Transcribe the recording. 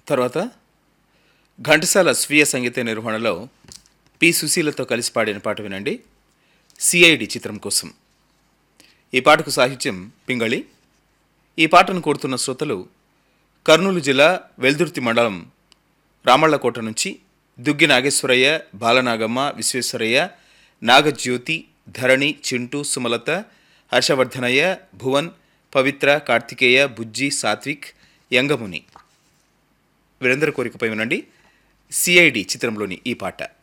తర్వాత ఘంటసాల స్వీయ సంగీత నిర్వహణలో పి సుశీలతో కలిసి పాడిన పాట వినండి సిఐడి చిత్రం కోసం ఈ పాటకు సాహిత్యం పింగళి ఈ పాటను కోరుతున్న శ్రోతలు కర్నూలు జిల్లా వెల్దుర్తి మండలం రామళ్ళకోట నుంచి దుగ్గి నాగేశ్వరయ్య బాలనాగమ్మ విశ్వేశ్వరయ్య నాగజ్యోతి ధరణి చింటూ సుమలత హర్షవర్ధనయ్య భువన్ పవిత్ర కార్తికేయ బుజ్జి సాత్విక్ యంగముని వీరందరి కోరికపై వినండి సిఐడి చిత్రంలోని ఈ పాట